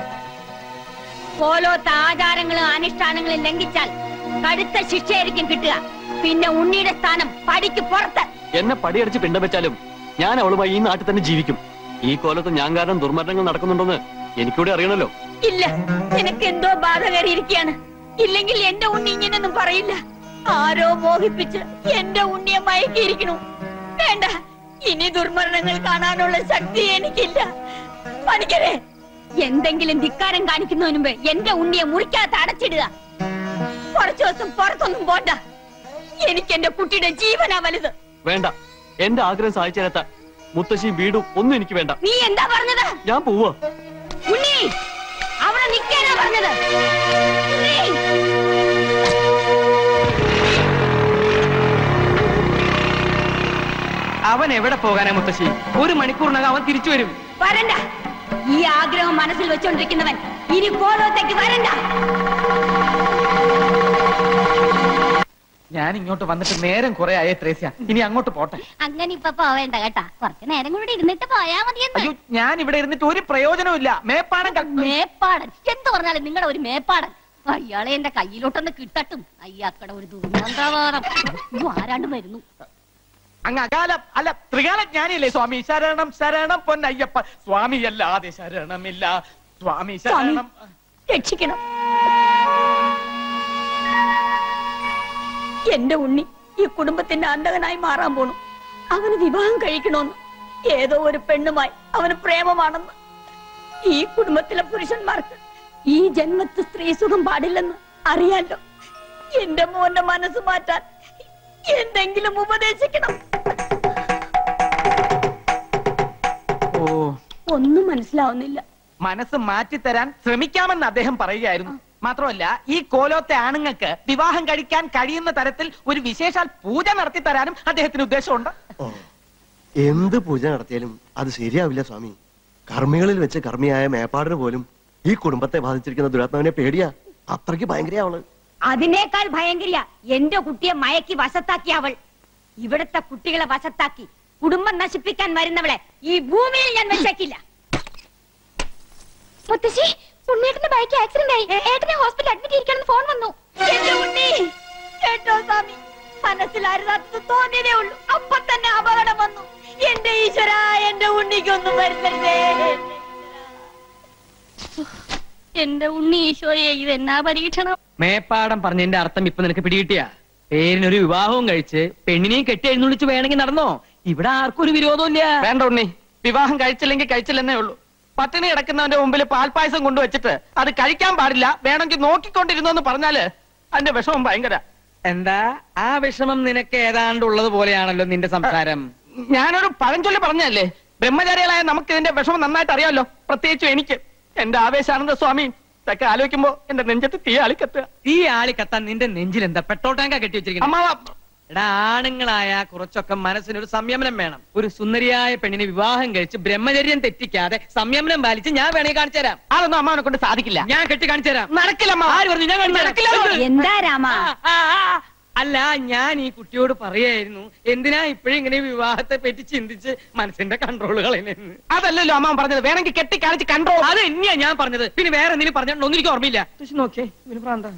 പോലോത്ത ആചാരങ്ങളും അനുഷ്ഠാനങ്ങളും ലംഘിച്ചാൽ കടുത്ത ശിക്ഷയായിരിക്കും കിട്ടുക പിന്നെ ഉണ്ണിയുടെ സ്ഥാനം പടിക്ക് പുറത്ത് എന്നെ പടിയടിച്ച് പിണ്ടം വെച്ചാലും ഞാൻ അവളുമായി ഈ നാട്ടിൽ തന്നെ ജീവിക്കും ഈ കോലത്ത് ഞാൻ കാരണം ദുർമരണങ്ങൾ നടക്കുന്നുണ്ടെന്ന് എനിക്കൂടെ അറിയണല്ലോ ഇല്ല നിനക്ക് എന്തോ ബാധ കയറിയിരിക്കുകയാണ് ഇല്ലെങ്കിൽ എന്റെ ഉണ്ണി ഇങ്ങനൊന്നും പറയില്ല ആരോ മോഹിപ്പിച്ച് എന്റെ ഉണ്ണിയെ മയക്കിയിരിക്കണു വേണ്ട ഇനി ദുർമരണങ്ങൾ കാണാനുള്ള ശക്തി എനിക്കില്ല പണിക്കരെ എന്തെങ്കിലും ധിക്കാരം കാണിക്കുന്നതിന് മുമ്പ് എന്റെ ഉണ്ണിയെ മുറിക്കകത്ത് അടച്ചിടുക കുറച്ചു ദിവസം പുറത്തൊന്നും പോണ്ട എനിക്ക് എന്റെ കുട്ടിയുടെ ജീവനാ വലുത് വേണ്ട എന്റെ ആഗ്രഹം സാധിച്ചു തരാത്ത മുത്തശ്ശിയും വീടും ഒന്നും എനിക്ക് വേണ്ട നീ എന്താ പറഞ്ഞത് ഞാൻ പോവാ ഉണ്ണി അവിടെ നിൽക്കാനാ പറഞ്ഞത് ഉണ്ണി! അവൻ എവിടെ പോകാനാ മുത്തശ്ശി ഒരു മണിക്കൂറിനകം അവൻ തിരിച്ചു വരും വരണ്ട ഈ ആഗ്രഹം മനസ്സിൽ വെച്ചോണ്ടിരിക്കുന്നവൻ ഇനി കോലോത്തേക്ക് വരണ്ട ഞാൻ ഇങ്ങോട്ട് വന്നിട്ട് നേരം കുറെ ആയേ ത്രേസ്യ ഇനി അങ്ങോട്ട് പോട്ടെ അങ്ങനെ ഇപ്പൊ പോവേണ്ട കേട്ടാ കുറച്ച് നേരം കൂടി ഇരുന്നിട്ട് പോയാ മതിയെന്ന് അയ്യോ ഞാൻ ഇവിടെ ഇരുന്നിട്ട് ഒരു പ്രയോജനവും ഇല്ല മേപ്പാടം ക- മേപ്പാടൻ എന്ത് പറഞ്ഞാലും നിങ്ങളുടെ ഒരു മേപ്പാടൻ അയാളെ എന്റെ കയ്യിലോട്ടൊന്ന് കിട്ടട്ടും അയ്യാക്കട ഒരു ദുർഗന്ധവാദം ആരാണ്ട് വരുന്നു അങ്ങ് അകാലം അല്ല ത്രികാല ജ്ഞാനിയല്ലേ സ്വാമി ശരണം ശരണം പൊന്നയ്യപ്പ സ്വാമി അല്ലാതെ ശരണമില്ല സ്വാമി ശരണം രക്ഷിക്കണം എന്റെ ഉണ്ണി ഈ കുടുംബത്തിന്റെ അന്തകനായി മാറാൻ പോണു അവന് വിവാഹം കഴിക്കണമെന്ന് ഏതോ ഒരു പെണ്ണുമായി അവന് പ്രേമമാണെന്ന് ഈ കുടുംബത്തിലെ പുരുഷന്മാർക്ക് ഈ ജന്മത്ത് സ്ത്രീ സുഖം പാടില്ലെന്ന് അറിയാലോ എന്റെ മോന്റെ മനസ്സ് മാറ്റാൻ എന്തെങ്കിലും ഉപദേശിക്കണം ഓ ഒന്നും മനസ്സിലാവുന്നില്ല മനസ്സ് മാറ്റിത്തരാൻ ശ്രമിക്കാമെന്ന് അദ്ദേഹം പറയുകയായിരുന്നു മാത്രമല്ല ഈ കോലോത്തെ ആണുങ്ങൾക്ക് വിവാഹം കഴിക്കാൻ കഴിയുന്ന തരത്തിൽ ഒരു വിശേഷാൽ പൂജ നടത്തി തരാനും അദ്ദേഹത്തിന് ഉദ്ദേശമുണ്ട് എന്ത് പൂജ നടത്തിയാലും അത് ശരിയാവില്ല സ്വാമി കർമ്മികളിൽ വെച്ച് കർമ്മിയായ മേപ്പാടിന് പോലും ഈ കുടുംബത്തെ ബാധിച്ചിരിക്കുന്ന ദുരാത്മാവിനെ പേടിയാ അത്രയ്ക്ക് ഭയങ്കര അവള് അതിനേക്കാൾ ഭയങ്കരിയ എന്റെ കുട്ടിയെ മയക്കി വശത്താക്കി അവൾ ഇവിടുത്തെ കുട്ടികളെ വശത്താക്കി കുടുംബം നശിപ്പിക്കാൻ വരുന്നവളെ ഈ ഭൂമിയിൽ ഞാൻ വെച്ചേക്കില്ല മുത്തശ്ശി ഉണ്ണേട്ടന്റെ ബൈക്ക് ആക്സിഡന്റ് ആയി ഏട്ടനെ ഹോസ്പിറ്റലിൽ അഡ്മിറ്റ് ചെയ്യിക്കണം ഫോൺ വന്നു എന്റെ ഉണ്ണി കേട്ടോ സ്വാമി മനസ്സിലായിരുന്നത് തോന്നിയതേ ഉള്ളൂ അപ്പൊ തന്നെ അപകടം വന്നു എന്റെ ഈശ്വര എന്റെ ഉണ്ണിക്കൊന്നും വരുത്തരുതേ എന്റെ ഉണ്ണി ഈശോയെ ഇത് എന്നാ പരീക്ഷണം മേപ്പാടം പറഞ്ഞതിന്റെ അർത്ഥം ഇപ്പൊ നിനക്ക് പിടികിട്ടിയ പേരിനൊരു വിവാഹവും കഴിച്ച് പെണ്ണിനെയും കെട്ടി എഴുന്നള്ളിച്ച് വേണമെങ്കിൽ നടന്നോ ഇവിടെ ആർക്കും ഒരു വിരോധമില്ല വേണ്ട ഉണ്ണി വിവാഹം കഴിച്ചില്ലെങ്കിൽ കഴിച്ചില്ലെന്നേ ഉള്ളൂ പട്ടിണി കിടക്കുന്നവന്റെ മുമ്പിൽ പാൽപ്പായസം കൊണ്ടുവച്ചിട്ട് അത് കഴിക്കാൻ പാടില്ല വേണമെങ്കിൽ നോക്കിക്കൊണ്ടിരുന്നു എന്ന് പറഞ്ഞാല് അതിന്റെ വിഷമം ഭയങ്കര എന്താ ആ വിഷമം നിനക്ക് ഏതാണ്ട് ഉള്ളത് പോലെയാണല്ലോ നിന്റെ സംസാരം ഞാനൊരു പഴഞ്ചൊല്ലി പറഞ്ഞല്ലേ ബ്രഹ്മചാരികളായ നമുക്ക് ഇതിന്റെ വിഷമം നന്നായിട്ട് അറിയാമല്ലോ പ്രത്യേകിച്ചും എനിക്ക് എന്റെ ആവേശാനന്ദ സ്വാമി ഇതൊക്കെ ആലോചിക്കുമ്പോ എന്റെ നെഞ്ചത്ത് തീ ആളിക്കത്തുക ഈ ആളി കത്താൻ നിന്റെ നെഞ്ചിൽ എന്താ പെട്രോൾ ടാങ്കാ കെട്ടി വെച്ചിരിക്കുന്നത് അമ്മാവ എടാ ആണുങ്ങളായ കുറച്ചൊക്കെ മനസ്സിനൊരു സംയമനം വേണം ഒരു സുന്ദരിയായ പെണ്ണിനെ വിവാഹം കഴിച്ച് ബ്രഹ്മചര്യം തെറ്റിക്കാതെ സംയമനം പാലിച്ച് ഞാൻ വേണമെങ്കിൽ കാണിച്ചു തരാം അതൊന്നും അമ്മാവനെ കൊണ്ട് സാധിക്കില്ല ഞാൻ കെട്ടി കാണിച്ചു തരാം നടക്കില്ല അമ്മാവ. ആര് പറഞ്ഞു ഞാൻ കാണിച്ചു നടക്കില്ല. തരാം എന്താ രാമ ആ, ആ, ആ. അല്ല ഞാൻ ഈ കുട്ടിയോട് പറയായിരുന്നു എന്തിനാ ഇപ്പോഴും ഇങ്ങനെ വിവാഹത്തെ പറ്റി ചിന്തിച്ച് മനസ്സിന്റെ കൺട്രോൾ കളയുന്നെന്ന് അതല്ലല്ലോ അമ്മാവൻ പറഞ്ഞത് വേണമെങ്കിൽ കെട്ടി കാണിച്ച് കണ്ടോ അത് തന്നെയാ ഞാൻ പറഞ്ഞത് പിന്നെ വേറെ എന്തെങ്കിലും പറഞ്ഞിട്ടുണ്ടോ ഒന്നും എനിക്ക് ഓർമ്മയില്ല പക്ഷെ നോക്കിയേ ഇവന് പ്രാന്താ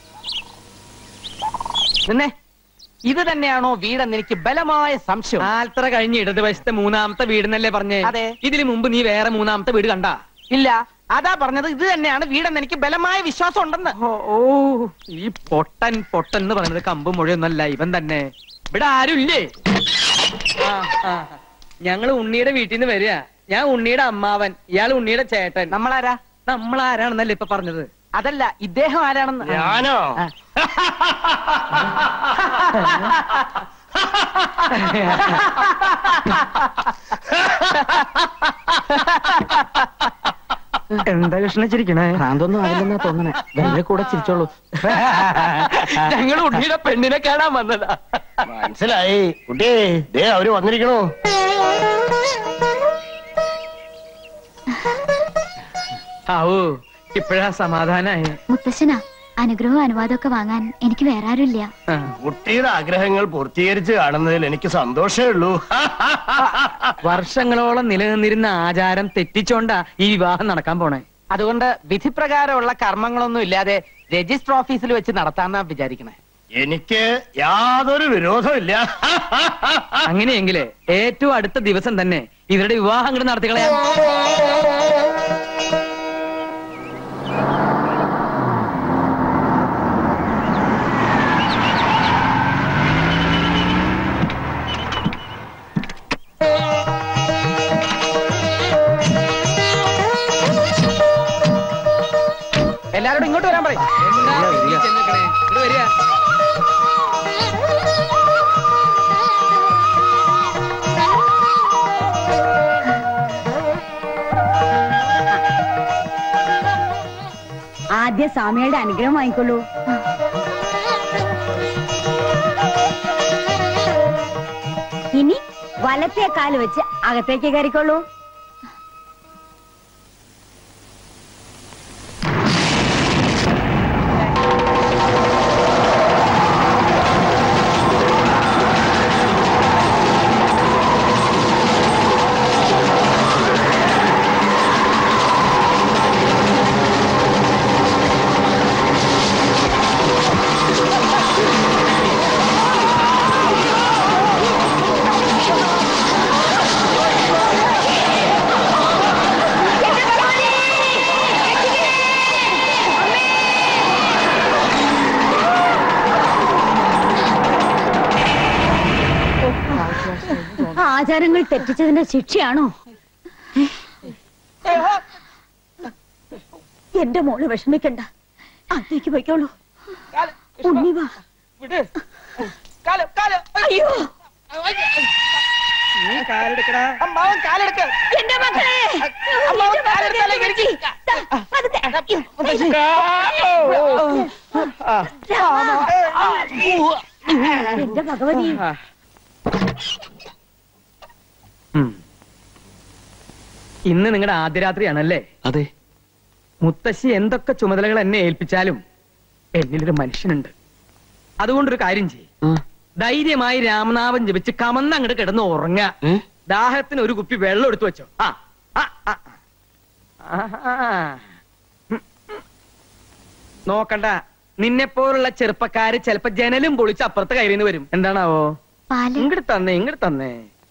നിന്നെ ഇത് തന്നെയാണോ വീടെന്ന് എനിക്ക് ബലമായ സംശയം ആൽത്തറ കഴിഞ്ഞ് ഇടതുവശത്തെ മൂന്നാമത്തെ വീടെന്നല്ലേ പറഞ്ഞേ അതെ. ഇതിനു മുമ്പ് നീ വേറെ മൂന്നാമത്തെ വീട് കണ്ടാ ഇല്ല അതാ പറഞ്ഞത് ഇത് തന്നെയാണ് വീടെന്ന് എനിക്ക് ബലമായ വിശ്വാസം ഉണ്ടെന്ന് ഓ ഓ ഈ പൊട്ടൻ പൊട്ടൻ എന്ന് പറയുന്നത് കമ്പ് മുഴയൊന്നല്ല ഇവൻ തന്നെ ഇവിടെ ആരും ഇല്ലേ ആ, ആ. ഞങ്ങള് ഉണ്ണിയുടെ വീട്ടിൽ നിന്ന് വരിക ഞാൻ ഉണ്ണിയുടെ അമ്മാവൻ ഇയാൾ ഉണ്ണിയുടെ ചേട്ടൻ നമ്മളാരാ നമ്മളാരാണെന്നല്ലേ ഇപ്പൊ പറഞ്ഞത് അതല്ല ഇദ്ദേഹം ആരാണെന്ന് ഞാനോ എന്താ കൃഷ്ണ ചിരിക്കണേ ഭ്രാന്തൊന്നും ആവില്ലെന്നാ തോന്നണേ വെറുതെ കൂടെ ചിരിച്ചോളൂ ഞങ്ങൾ ഉണ്ണിയുടെ പെണ്ണിനെ കാണാൻ വന്നതാ മനസ്സിലായി കുട്ടിയെ ദേ അവര് വന്നിരിക്കണോ ആവൂ ഇപ്പഴാ സമാധാനായി മുത്തശ്ശനാ അനുഗ്രഹവും അനുവാദമൊക്കെ വാങ്ങാൻ എനിക്ക് വേറെ ആരുമില്ല ആ. കുട്ടിയുടെ ആഗ്രഹങ്ങൾ പൂർത്തീകരിച്ച് കാണുന്നതിൽ എനിക്ക് സന്തോഷമേ ഉള്ളൂ വർഷങ്ങളോളം നിലനിന്നിരുന്ന ആചാരം തെറ്റിച്ചോണ്ടാ ഈ വിവാഹം നടക്കാൻ പോണേ അതുകൊണ്ട് വിധിപ്രകാരമുള്ള കർമ്മങ്ങളൊന്നും ഇല്ലാതെ രജിസ്റ്റർ ഓഫീസിൽ വെച്ച് നടത്താന്നാ വിചാരിക്കണേ എനിക്ക് യാതൊരു വിരോധമില്ല അങ്ങനെയെങ്കിലേ ഏറ്റവും അടുത്ത ദിവസം തന്നെ ഇവരുടെ വിവാഹം അങ്ങോട്ട് നടത്തിക്കളയാം എല്ലാരോടും ഇങ്ങോട്ട് വരാൻ പറയും എന്താ ഈ ചെന്നിക്കണേ? ഇങ്ങട് വരിക. ആദ്യ സ്വാമിയുടെ അനുഗ്രഹം വാങ്ങിക്കൊള്ളൂ ഇനി വലത്തെ കാല് വെച്ച് അകത്തേക്ക് കയറിക്കൊള്ളൂ ആചാരങ്ങൾ തെറ്റിച്ചതിന്റെ ശിക്ഷയാണോ എന്റെ മോള് വിഷമിക്കണ്ട അത്തേക്ക് പോയിക്കോളൂ ഉണ്ണി വാ വിട് കാല് കാല് അയ്യോ നീ കാലെടുക്കടാ അമ്മാവൻ കാലെടുക്ക എന്റെ മക്കളെ അമ്മാവൻ കാലെടുത്താലേ എനിക്ക് എന്റെ ഭഗവതി ഉം. ഇന്ന് നിങ്ങളുടെ ആദ്യരാത്രിയാണല്ലേ അതെ മുത്തശ്ശി എന്തൊക്കെ ചുമതലകൾ എന്നെ ഏൽപ്പിച്ചാലും എന്നിലൊരു മനുഷ്യനുണ്ട് അതുകൊണ്ടൊരു കാര്യം ചെയ്യും ആ, ധൈര്യമായി രാമനാമം ജപിച്ച് കമന്ന് അങ്ങോട്ട് കിടന്ന് ഉറങ്ങ ഏ? ദാഹത്തിന് ഒരു കുപ്പി വെള്ളം എടുത്തു വെച്ചോ ആ ആ, ആ, ആ. ആഹാ. ഉം, ഉം. നോക്കണ്ട നിന്നെ പോലുള്ള ചെറുപ്പക്കാര് ചിലപ്പോ ജനലും പൊളിച്ച് അപ്പുറത്ത് കയറിന്ന് വരും എന്താണാവോ പാല് ഇങ്ങോട്ട് തന്നേ ഇങ്ങോട്ട് തന്നേ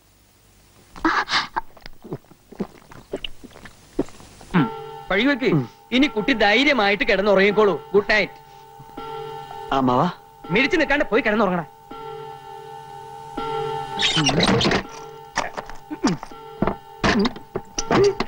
ഉം, കഴുകി വെക്ക് ഇനി കുട്ടി ധൈര്യമായിട്ട് കിടന്നുറങ്ങിക്കോളൂ ഗുഡ് നൈറ്റ് അമ്മാവാ മിടിച്ചു നിൽക്കാണ്ട് പോയി കിടന്നുറങ്ങണ ഉം.